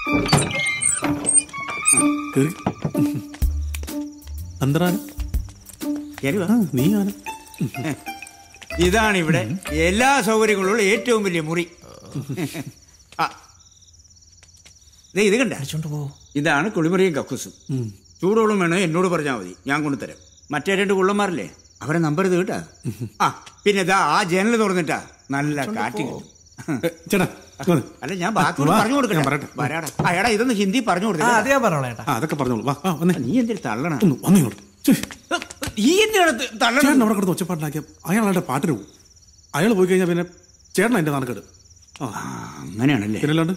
കേറി അന്തരാനം കേറി വാ. നീ ആന ഇതാണ് ഇവിടെ എല്ലാ സൗകര്യങ്ങളുള്ള ഏറ്റവും വലിയ മുറി ആ. ദേ ഇത് കണ്ട ഇതാണ് കുളിമുറിയും കക്കൂസും ചൂടോളം വേണോ എന്നോട് പറഞ്ഞാൽ മതി ഞാൻ കൊണ്ടുതരാം മറ്റേ രണ്ട് കുള്ളന്മാരല്ലേ അവരെ നമ്പർ ഇത് കേട്ടാ ആ പിന്നെ ഇതാ ആ ജനൽ തുറന്നിട്ടാ നല്ല കാറ്റ് കിട്ടും ചേട്ടാ ഇങ്ങ് വന്ന്. അല്ല ഞാൻ ബാക്കി വാ, പറഞ്ഞു ഞാൻ കൊടുക്കട്ടെ പറയട്ടെ. വരാടാ ആ എടാ ഇതൊന്ന് ഹിന്ദി പറഞ്ഞു ആ കൊടുത്തേ അത് ഞാൻ പറഞ്ഞോളാം ഏട്ടാ ആ അതൊക്കെ പറഞ്ഞോളൂ വാ വാ വന്നേ നീ എന്തിനു തള്ളണ ഒന്ന് വന്നേ ഇങ്ങോട്ട് ഛെ, ഈ എന്തിനാണ് തള്ളണ ചേട്ടൻ അവിടെ കിടന്ന് ഒച്ചപ്പാട്ടിലാക്കിയ അയാളുടെ പാട്ടിന് പോകും അയാൾ പോയി കഴിഞ്ഞാൽ പിന്നെ ചേട്ടൻ അതിന്റെ നാണക്കേട് ആ അങ്ങനെയാണല്ലേ പിന്നല്ലാണ്ട്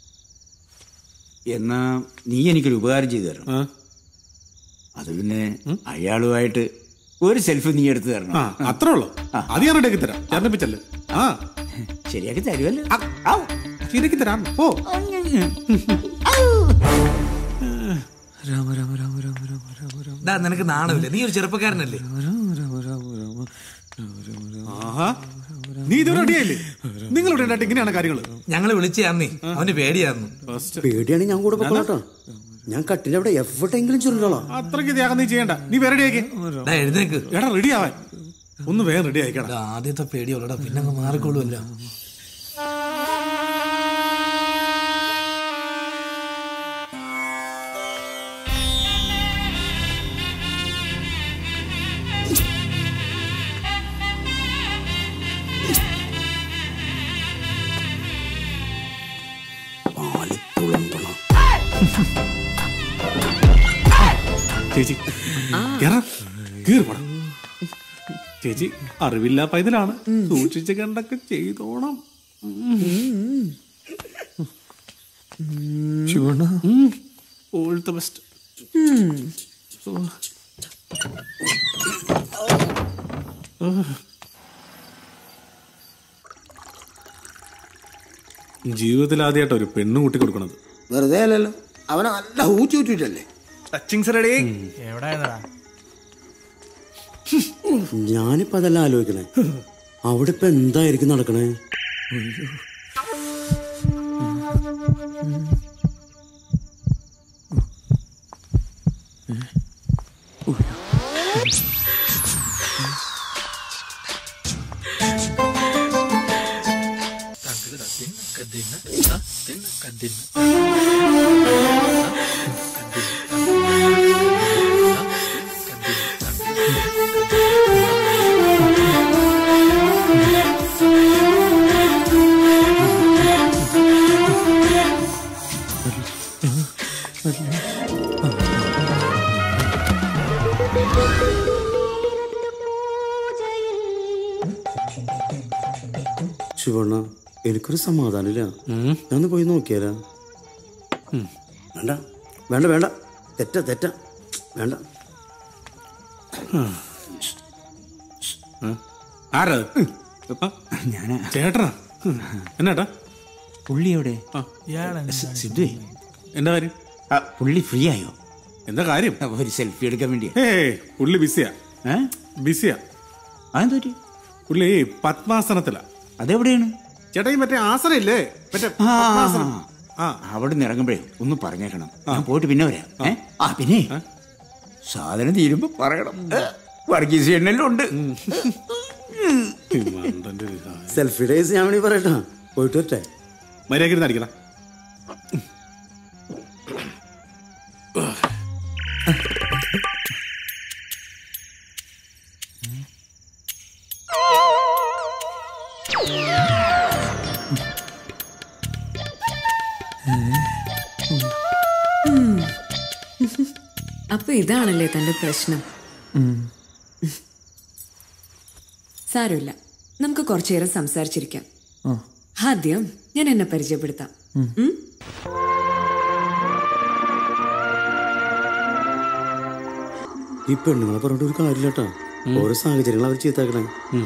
എന്നാ നീ എനിക്കൊരു ഉപകാരം ചെയ്തു തരണം ആ അത് പിന്നെ അയാളുമായിട്ട് ഒരു സെൽഫി നീ എടുത്തു തരണം ആ അത്രേ ഉള്ളൂ അത് ഞാൻ റെഡിയാക്കി തരാം ചേട്ടനിപ്പിച്ചല്ലേ ആ ശരിയാക്കി തരുമല്ലോ ഔ. ശരിയാക്കി തരാം ഓ ഡാ നിനക്ക് നാണമില്ല നീ ഒരു ചെറുപ്പക്കാരനല്ലേ ആഹാ നീ ഇതുവരെ റെഡിയായില്ലേ നിങ്ങൾ ഇവിടെ ഉണ്ടായിട്ട് ഇങ്ങനെയാണ് കാര്യങ്ങൾ ഞങ്ങള് വിളിച്ച അന്നേ അവന് പേടിയായിരുന്നു പേടിയാണെങ്കിൽ ഞാൻ കൂടെ പൊക്കോളാട്ടോ ഞാൻ കട്ടിന്റെ അവിടെ എവിടെയെങ്കിലും ചുരുളോളാം അത്രയ്ക്ക് ത്യാഗം നീ ചെയ്യണ്ട നീ വേറെ റെഡിയാക്കി ഡാ എഴുന്നേക്ക് എടാ റെഡി ആവാൻ ഒന്ന് വേഗം റെഡി ആയിക്കണം ഡാ, ആദ്യത്തെ പേടിയുള്ളടാ പിന്നെ അങ്ങ് മാറിക്കൊള്ളുമല്ലോ ചേച്ചി കേറാ കേറി പോടാ ചേച്ചി അറിവില്ല പൈതലാണ് സൂക്ഷിച്ച് കണ്ടൊക്കെ ചെയ്തോണം ഓൾ ദ ബെസ്റ്റ് ജീവിതത്തിൽ ആദ്യമായിട്ട് ഒരു പെണ്ണു കൂട്ടി കൊടുക്കണത് വെറുതെ അല്ലല്ലോ അവനെ നല്ല ഊറ്റി ഊറ്റിട്ടല്ലേ ഞാനിപ്പോ അതെല്ലാം ആലോചിക്കണേ അവിടെ ഇപ്പൊ എന്തായിരിക്കും നടക്കണേ ശിവണ്ണ എനിക്കൊരു സമാധാനമില്ല ഞാനൊന്ന് പോയി നോക്കിയാലാ വേണ്ട വേണ്ട വേണ്ട തെറ്റ തെറ്റ വേണ്ട ആരാ ഞാനാ ചേട്ടനാ എന്നാട്ടാ പുള്ളി എവിടെ ആ സി- സിദ്ധുവേ എന്താ കാര്യം ആ, പുള്ളി ഫ്രീ ആയോ എന്താ കാര്യം ഒരു സെൽഫി എടുക്കാൻ വേണ്ടിയാ ഏ പുള്ളി ബിസിയാ ഏ ബിസിയാ അതെന്താ പറ്റി? പുള്ളി പത്മാസനത്തിലാ അതെവിടെയാണ് ചേട്ടാ ഈ മറ്റേ ആസനം ഇല്ലേ മറ്റേ ആ, പത്മാസനം ആ അവിടെ നിന്ന് ഇറങ്ങുമ്പോഴേ ഒന്ന് പറഞ്ഞേക്കണം ഞാൻ പോയിട്ട് പിന്നെ വരാം ഏ? ആ പിന്നെ സാധനം തീരുമ്പോ പറയണം ഏ, വർഗീസ് എണ്ണെല്ലാം ഉണ്ട് ഈ മണ്ടന്റെ ഒരു സാധനം. സെൽഫി ഡേയ്സ് ഞാൻ വേണമെങ്കിൽ പറയട്ടാ പോയിട്ട് വരട്ടെ മര്യാദയ്ക്ക് അടിക്കണം അപ്പൊ ഇതാണല്ലേ തന്റെ പ്രശ്നം സാരമില്ല നമുക്ക് കുറച്ചേരം സംസാരിച്ചിരിക്കാം ആദ്യം ഞാൻ എന്നെ പരിചയപ്പെടുത്താം ഉം? ഈ പെണ്ണുങ്ങളെ പറഞ്ഞിട്ട് ഒരു കാര്യമില്ല കേട്ടാ ഓരോ സാഹചര്യങ്ങൾ അവർ ചീത്താക്കണേ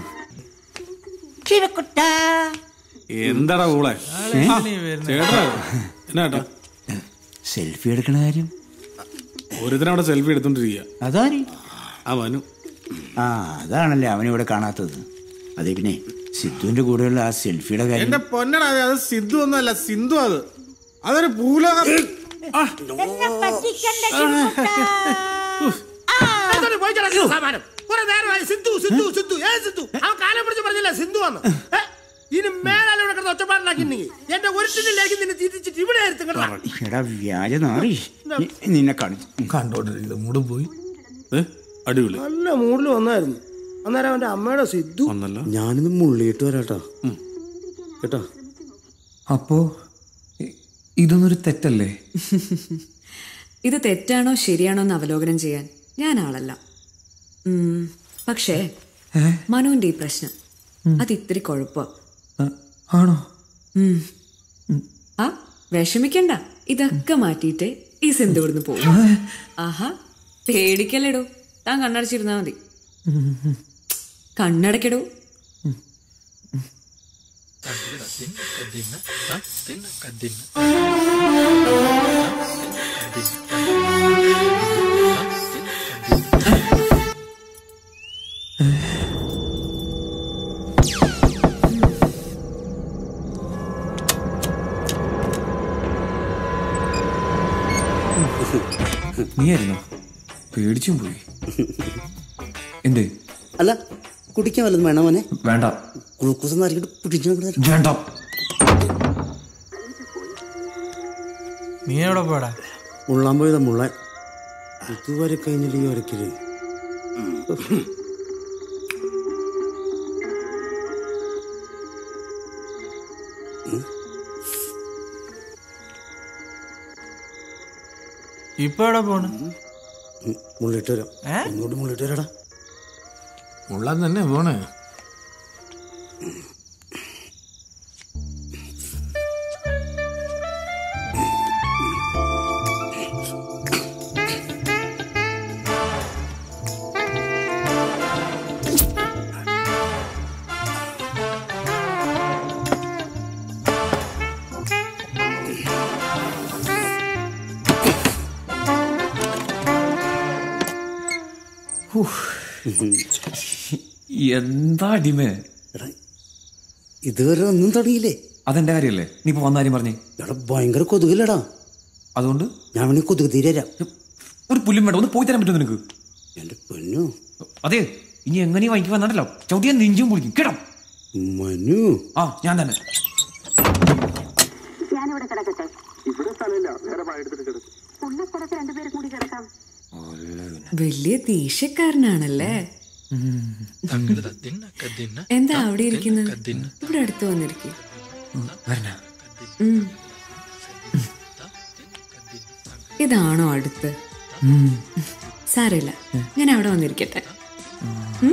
എന്താടാ കൂടെ ചേട്ടാ എന്നാട്ടാ സെൽഫി എടുക്കണ കാര്യം ഒരുത്തനവിടെ സെൽഫി എടുത്തോണ്ടിരിക്കുക അതാരി ആ മനു ആ അതാണല്ലേ അവനിവിടെ കാണാത്തത് അതെ പിന്നെ സിദ്ധുവിന്റെ കൂടെയുള്ള ആ സെൽഫിയുടെ കാര്യം എന്റെ പൊന്നടാ അത് സിദ്ധു ഒന്നുമല്ല സിന്ധു അത് അതൊരു ഭൂലോകം ആ, അതൊരു പോയി കിടക്കുന്ന സാമാനം കുറെ നേരമായി സിന്ധു സിന്ധു സിന്ധു ഏ സിന്ധു അവൻ കാലം പിടിച്ച് പറഞ്ഞില്ല സിന്ധു വന്ന് ഏ? ഇനി മേലാൽ ഇവിടെ കിടന്ന് ഒച്ചപ്പാടുണ്ടാക്കിണ്ടെങ്കിൽ എന്റെ ഒരു ടിന്നിലേക്ക് നിന്നെ തിരിച്ചിട്ട് ഇവിടെ ആയിരുന്നു കേട്ടോ എടാ വ്യാജ നാറി നി- നിന്നെ കാണിച്ചു കണ്ടോണ്ടിരിക്കുന്നത് മൂടും പോയി ഏ, അടിപൊളി നല്ല മൂഡിൽ വന്നായിരുന്നു അന്നേരം അവന്റെ അമ്മയുടെ സിദ്ധു വന്നല്ലോ ഞാനിന്ന് മുള്ളിയിട്ട് വരാട്ടാ കേട്ടാ അപ്പോ ഇ- ഇതൊന്നൊരു തെറ്റല്ലേ ഇത് തെറ്റാണോ ശരിയാണോ എന്ന് അവലോകനം ചെയ്യാൻ ഞാൻ ആളല്ല ഉം, പക്ഷേ മനുവിന്റെ ഈ പ്രശ്നം അത് ഇത്തിരി കുഴപ്പ ആ, ആണോ ആ വിഷമിക്കണ്ട ഇതൊക്കെ മാറ്റിയിട്ട് ഈ സിന്ധു ഇവിടുന്ന് പോകും ആഹാ പേടിക്കല്ലേടോ താൻ കണ്ണടച്ചിരുന്നാ മതി കണ്ണടക്കടോ നീയായിരുന്നോ പേടിച്ചും പോയി എന്തേ അല്ല കുടിക്കാൻ വല്ലതും വേണം മോനെ വേണ്ട ഗ്ലൂക്കോസ് നിറക്കിട്ട് പിടിച്ചു വേണ്ട നീ എവിടെ പോടാ മുള്ളാൻ പോയതാ മുള്ളാൻ ഇതുവരെ കഴിഞ്ഞില്ല ഈ ഒരക്കല് ഇപ്പൊ എവിടെ പോണ് മുള്ളിട്ട് വരാം ഒന്നുകൂടി മുള്ളിട്ട് വരാടാ ഉള്ളാൻ തന്നെ പോണ് എന്താ അടിമേ എടാ ഇതുവരെ ഒന്നും തുടങ്ങിയില്ലേ അതെന്റെ കാര്യല്ലേ നീ ഇപ്പൊ വന്ന കാര്യം പറഞ്ഞേ എടാ ഭയങ്കര കൊതുകില്ലടാ അതുകൊണ്ട് ഞാൻ വേണമെങ്കിൽ കൊതുക് തീരെ തരാം ഒരു പുല്ലും വേണ്ട ഒന്ന് പോയി തരാൻ പറ്റുമോ നിനക്ക് എന്റെ പൊന്നു അതെ ഇനി എങ്ങനെയും വാങ്ങിക്ക് വന്നിട്ടല്ലോ ചവിട്ടിയാൻ നെഞ്ചും പൊളിക്കും കേട്ടോ മനു ആ ഞാൻ തന്നെ ഞാനിവിടെ കിടക്കട്ടെ ഉള്ള സ്ഥലത്ത് രണ്ടുപേരും കൂടി കിടക്കാം വലിയ ദേഷ്യക്കാരനാണല്ലേ എന്താ അവിടെ ഇരിക്കുന്നത് ഇവിടെ അടുത്ത് വന്നിരിക്കും വരണ ഇതാണോ അടുത്ത് സാരമില്ല ഞാൻ അവിടെ വന്നിരിക്കട്ടെ ഉം?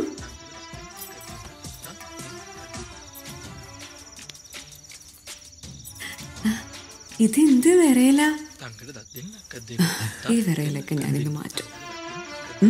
ആ, ഇതെന്ത് വിറയല ഈ വിറയലൊക്കെ ഞാനിന്ന് മാറ്റും ഉം?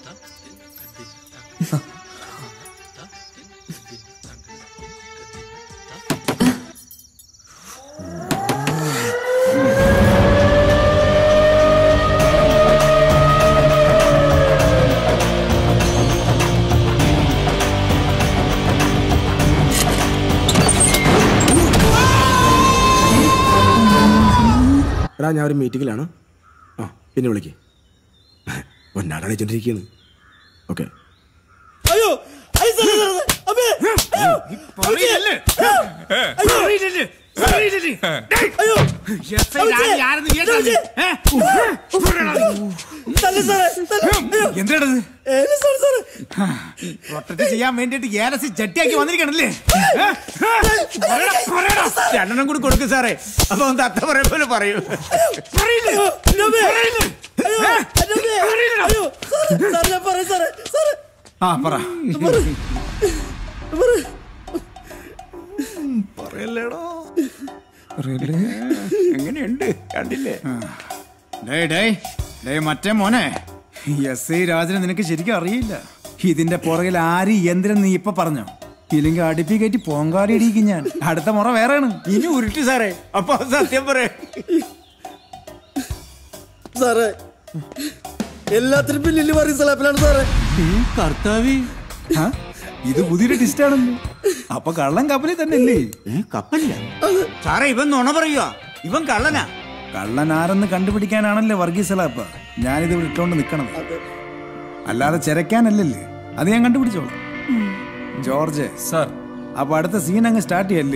എടാ ഞാൻ ഒരു മീറ്റിങ്ങിലാണ് ആ പിന്നെ വിളിക്ക് ഒന്നാടണിച്ചോണ്ടിരിക്കുന്നു ഓക്കെ അയ്യോ എന്താണത് പ്രൊട്ടക്ട് ചെയ്യാൻ വേണ്ടിട്ട് ഏലസി ചട്ടിയാക്കി വന്നിരിക്കണല്ലേ ഏ? പറയടാ, പറയടാ. രണ്ടെണ്ണം കൂടി കൊടുക്കും സാറേ അപ്പൊ ഒന്ന് അത്ത പറയ പോലെ പറയൂ പറയില്ലേ? പറയില്ലേ? ഏ? പറയില്ലടാ. ആ പറ എങ്ങനെയുണ്ട് കണ്ടില്ലേ ഡേ ഡേ ഡേ മറ്റേ മോനെ എസ് ഐ രാജനെ നിനക്ക് ശരിക്കും അറിയില്ല ഇതിന്റെ പുറകിൽ ആര് യന്ത്രം നീ ഇപ്പൊ പറഞ്ഞോ ഇല്ലെങ്കിൽ അടുപ്പി കയറ്റി പോങ്കാടി ഇടിക്കും ഞാൻ അടുത്ത മുറ വേറെയാണ് ഇനി ഉരുട്ടി സാറേ അപ്പൊ സത്യം പറ സാറേ എല്ലാത്തിനും പിന്നില് പറയും സലാപ്പിലാണ് സാറേ കർത്താവി ഇത് പുതിയൊരു ടിസ്റ്റ് ആണല്ലോ അപ്പൊ കള്ളം കപ്പലിൽ തന്നെ അല്ലേ കപ്പലില്ല സാറേ ഇവൻ നുണ പറയുക ഇവൻ കള്ളനാ കള്ളനാരെന്ന് കണ്ടുപിടിക്കാനാണല്ലോ വർഗീസലാപ്പ ഞാനിത് ഇവിടെ ഇട്ടോണ്ട് നിക്കണം അല്ലാതെ ചിരക്കാനല്ലല്ലേ അത് ഞാൻ കണ്ടുപിടിച്ചോളാം ജോർജ് സാർ അപ്പൊ അടുത്ത സീൻ അങ്ങ് സ്റ്റാർട്ട് ചെയ്യല്ലേ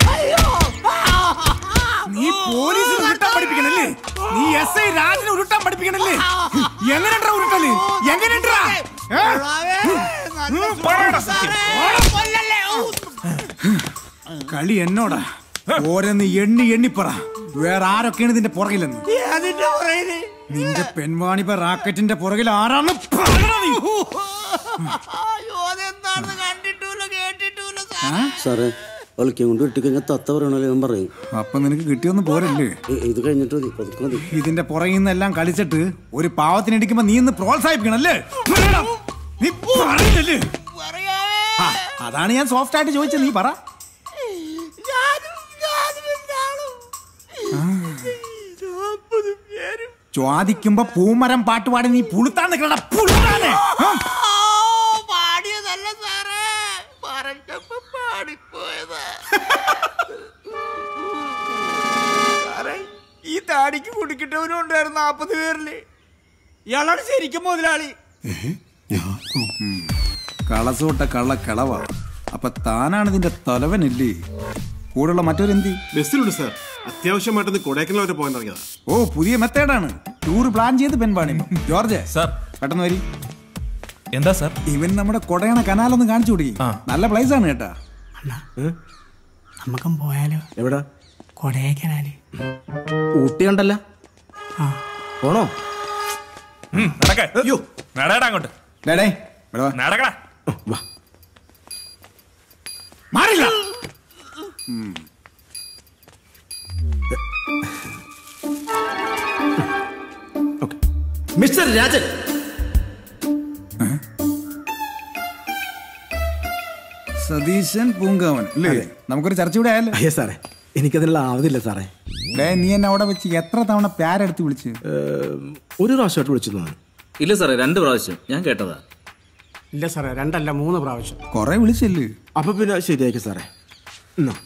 നീ പോലീസിന് ഉരുട്ടാൻ പഠിപ്പിക്കണല്ലേ നീ എസ് ഐ രാജിനെ ഉരുട്ടാൻ പഠിപ്പിക്കണല്ലേ എങ്ങനെയുണ്ടാ ഉരുട്ടല് എങ്ങനെയുണ്ടാ കളി എന്നോടാ ഓരോന്ന് എണ്ണി എണ്ണിപ്പറ വേറെ ആരൊക്കെയാണ് ഇതിന്റെ പുറകിലെന്ന് അതിന്റെ പുറകില് നിന്റെ പെൺവാണിപ്പ റാക്കറ്റിന്റെ പുറകിൽ ആരാണ് പറയണ നീ? അയ്യോ അതെന്താണെന്ന് കണ്ടിട്ടൂല കേട്ടിട്ടൂല സാറേ ഒളിക്കാൻ കൊണ്ട് ഇട്ടിക്കഴിഞ്ഞാൽ തത്ത പറയണല്ലോ ഞാൻ പറയും അപ്പൊ നിനക്ക് കിട്ടിയൊന്നും പോരല്ലേ ഇ- ഇത് കഴിഞ്ഞിട്ട് മതി പതുക്കെ മതി ഇതിന്റെ പുറകിൽ നിന്നെല്ലാം കളിച്ചിട്ട് ഒരു പാവത്തിന് ഇടിക്കുമ്പോ നീ ഇന്ന് പ്രോത്സാഹിപ്പിക്കണല്ലേ പറയടാ. നീ പറയില്ലല്ലേ ആ, അതാണ് ഞാൻ സോഫ്റ്റ് ആയിട്ട് ചോദിച്ചത് നീ പറ ചോദിക്കുമ്പോ പൂമരം പാട്ടുപാടി നീ പുളുത്താൻ നിൽക്കണ പുളുത്താനെ ആ? പാടിയതല്ല സാറേ പറഞ്ഞപ്പോ പാടിപ്പോയതാ സാറേ ഈ താടിക്ക് കുടിക്കിട്ടവനും ഉണ്ടായിരുന്നു നാപ്പത് പേരില് ഇയാളാണ് ശരിക്കും മുതലാളി കളസോട്ട കള്ള കിളവ അപ്പൊ താനാണ് ഇതിന്റെ തലവനല്ലേ കൂടെയുള്ള മറ്റൊരെന്തി ബസ്സിലുണ്ട് സാർ അത്യാവശ്യമായിട്ടൊന്ന് കൊടൈക്കനാൽ വരെ പോകാൻ ഇറങ്ങിയതാ ഓ പുതിയ മെത്തേഡാണ് ടൂർ പ്ലാൻ ചെയ്ത് പെൺപാണി ജോർജ് സാർ പെട്ടെന്ന് വരി എന്താ സാർ ഇവൻ നമ്മുടെ കൊടയണ കനാലൊന്ന് കാണിച്ചു കൊടുക്കി നല്ല പ്ലേസ് ആണ് കേട്ടാ നമുക്കും പോയാലോ എവിടാ കൊടൈക്കനാല് ഊട്ടി ഉണ്ടല്ലോ പോണോ നടക്കേ നടയടാ അങ്ങോട്ട് ഡേടേ ഇവിടെ വാ. നടക്കടാ വാ മാറില്ല മിസ്റ്റർ രാജൻ സതീശൻ പൂങ്കാവൻ അല്ലേ നമുക്കൊരു ചർച്ച ഇവിടെ ആയല്ലോ അയ്യോ സാറേ എനിക്കതിനുള്ള ആവതില്ല സാറേ ഡേ നീ എന്നെ അവിടെ വെച്ച് എത്ര തവണ പ്യാരെടുത്ത് വിളിച്ച് ഒരു പ്രാവശ്യമായിട്ട് വിളിച്ചു തോന്നുന്നു ഇല്ല സാറേ രണ്ട് പ്രാവശ്യം ഞാൻ കേട്ടതാ ഇല്ല സാറേ രണ്ടല്ല മൂന്ന് പ്രാവശ്യം കൊറേ വിളിച്ചല്ലേ അപ്പൊ പിന്നെ ശരിയാക്കി സാറേ എന്നാ.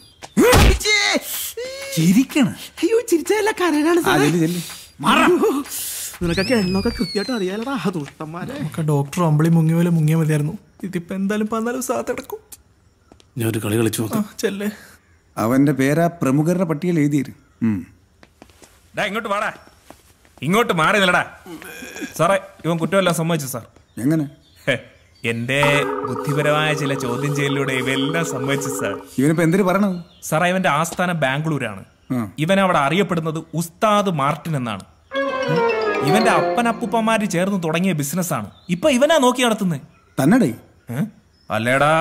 ചിരിക്കണ അയ്യോ ചിരിച്ചല്ല കരനാണ് ആ, ചെല്ല്, ചെല്ല്. നിനക്കൊക്കെ എണ്ണൊക്കെ കൃത്യമായിട്ട് അറിയാലടാ ദുഷ്ടന്മാരെ നമുക്ക് ഡോക്ടർ അമ്പളി മുങ്ങിയ പോലെ മുങ്ങിയാൽ മതിയായിരുന്നു ഇതിപ്പോ എന്തായാലും പതിനാല് ദിവസം കിടക്കും ഞാൻ ഒരു കളി കളിച്ചു നോക്കാം ചെല്ലേ അവന്റെ പേരാ പ്രമുഖരുടെ പട്ടികയിൽ എഴുതിയിരു ഡാ ഇങ്ങോട്ട് വാടാ ഇങ്ങോട്ട് മാറി നിലടാ സാറേ ഇവൻ കുറ്റമെല്ലാം സമ്മതിച്ചു സാർ എങ്ങനെ ഹെ, എന്റെ ബുദ്ധിപരമായ ചില ചോദ്യം ചെയ്യലിലൂടെ ഇവയെല്ലാം സമ്മതിച്ചു സാർ ഇവനിപ്പോ എന്തിനു പറയണത് സാർ ഇവന്റെ ആസ്ഥാനം ബാംഗ്ലൂരാണ് ആ. ഇവൻ അവിടെ അറിയപ്പെടുന്നത് ഉസ്താദ് മാർട്ടിൻ എന്നാണ് ഇവന്റെ അപ്പനപ്പുപ്പന്മാര് ചേർന്ന് തുടങ്ങിയ ബിസിനസ്സാണ് ഇപ്പൊ ഇവനാ നോക്കി നടത്തുന്നത് തന്നടേ അല്ലേടാ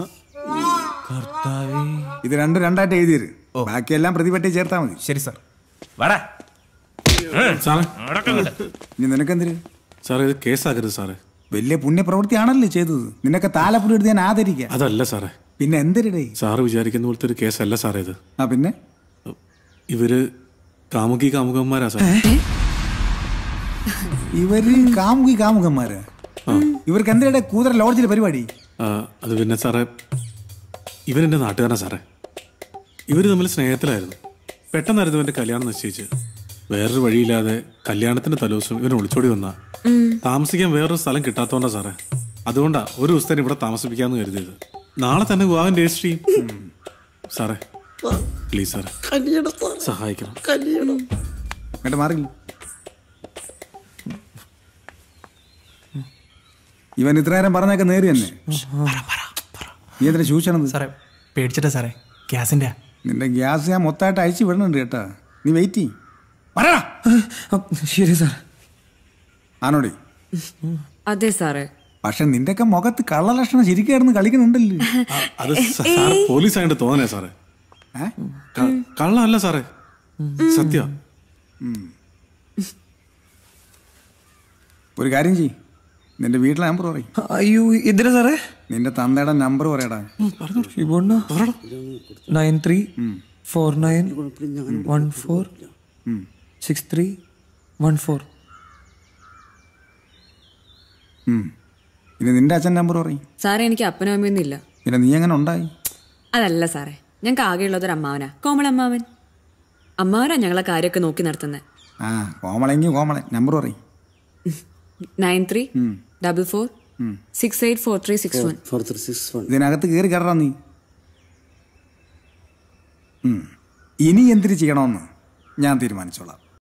ഇത് രണ്ട് രണ്ടായിട്ട് എഴുതിയര് ബാക്കിയെല്ലാം പ്രതിപട്ടി ചേർത്താ മതി ശരി സാർ വാടാ സാറേ ഇനി നിനക്കെന്തിര് സാറേ ഇത് കേസാക്കരുത് സാറേ വലിയ പുണ്യപ്രവൃത്തിയാണല്ലേ ചെയ്തത് നിനക്ക് താലപ്പുരി എടുത്ത് ഞാൻ ആദരിക്കാം അതല്ല സാറേ പിന്നെ എന്തിരടേ സാറ് വിചാരിക്കുന്ന പോലത്തെ ഒരു കേസല്ല സാറേ ഇത് ആ പിന്നെ ഇവര് കാമുകി കാമുകന്മാരാ സാർ ഇവര് കാമുകി കാമുകന്മാര് ഇവർക്ക് എന്തിനാ കൂതറ ലോഡ്ജിലെ പരിപാടി ആ, അത് പിന്നെ സാറേ ഇവൻ എൻ്റെ നാട്ടുകാരനാ സാറേ ഇവര് തമ്മിൽ സ്നേഹത്തിലായിരുന്നു പെട്ടെന്നായിരുന്നു ഇവന്റെ കല്യാണം നിശ്ചയിച്ച് വേറൊരു വഴിയില്ലാതെ കല്യാണത്തിന്റെ തലേദിവസം ഇവൻ ഒളിച്ചോടി വന്ന താമസിക്കാൻ വേറൊരു സ്ഥലം കിട്ടാത്തോണ്ടാ സാറേ അതുകൊണ്ടാ ഒരു ദിവസത്തേന് ഇവിടെ താമസിപ്പിക്കാന്ന് കരുതിയത് നാളെ തന്നെ വിവാഹം രജിസ്റ്റർ ചെയ്യും സാറേ പ്ലീസ് സാറേ സഹായിക്കണം എന്നിട്ട് മാറില്ല ഇവൻ ഇത്ര നേരം പറഞ്ഞൊക്കെ നേരി തന്നെ നീ എന്തിനാ ചൂഷണത് സാറേ പേടിച്ചിട്ടാ സാറേ ഗ്യാസിന്റെ നിന്റെ ഗ്യാസ് ഞാൻ മൊത്തമായിട്ട് അയച്ചു വിടണുണ്ട് കേട്ടാ നീ വെയിറ്റ് ചെയ് പറയടാ ശരി സാർ ആണോടി അതെ സാറേ പക്ഷെ നിന്റെയൊക്കെ മുഖത്ത് കള്ളലക്ഷണം ശരിക്കായിരുന്നു കളിക്കുന്നുണ്ടല്ലോ അത് സാർ പോലീസ് ആയിട്ട് തോന്നണേ സാറേ ഏ? ക- കള്ളമല്ല സാറേ സത്യ ഒരു കാര്യം ചെയ് നിന്റെ വീട്ടിലെ നമ്പർ പറയും അയ്യോ ഇതിനാ സാറേ നിന്റെ തന്തയുടെ നമ്പർ പറയടാ ഷിബോണ്ണ nine three four nine one four six three one four ഉം. ഇനി നിന്റെ അച്ഛൻ നമ്പർ പറയും സാറേ എനിക്ക് അപ്പനും അമ്മയൊന്നും ഇല്ല പിന്നെ നീ എങ്ങനെ ഉണ്ടായി അതല്ല സാറേ ഞങ്ങൾക്ക് ആകെയുള്ളത് ഒരു അമ്മാവനാ കോമളമ്മാവൻ അമ്മാരാ ഞങ്ങളെ കാര്യമൊക്കെ നോക്കി നടത്തുന്നത് ആ കോമളെങ്കിൽ കോമളെ നമ്പർ പറയും nine three double four six eight four three six one four three six one ഇതിനകത്ത് കയറി കയറാ നീ ഉം. ഇനി എന്തിനു ചെയ്യണമെന്ന് ഞാൻ തീരുമാനിച്ചോളാം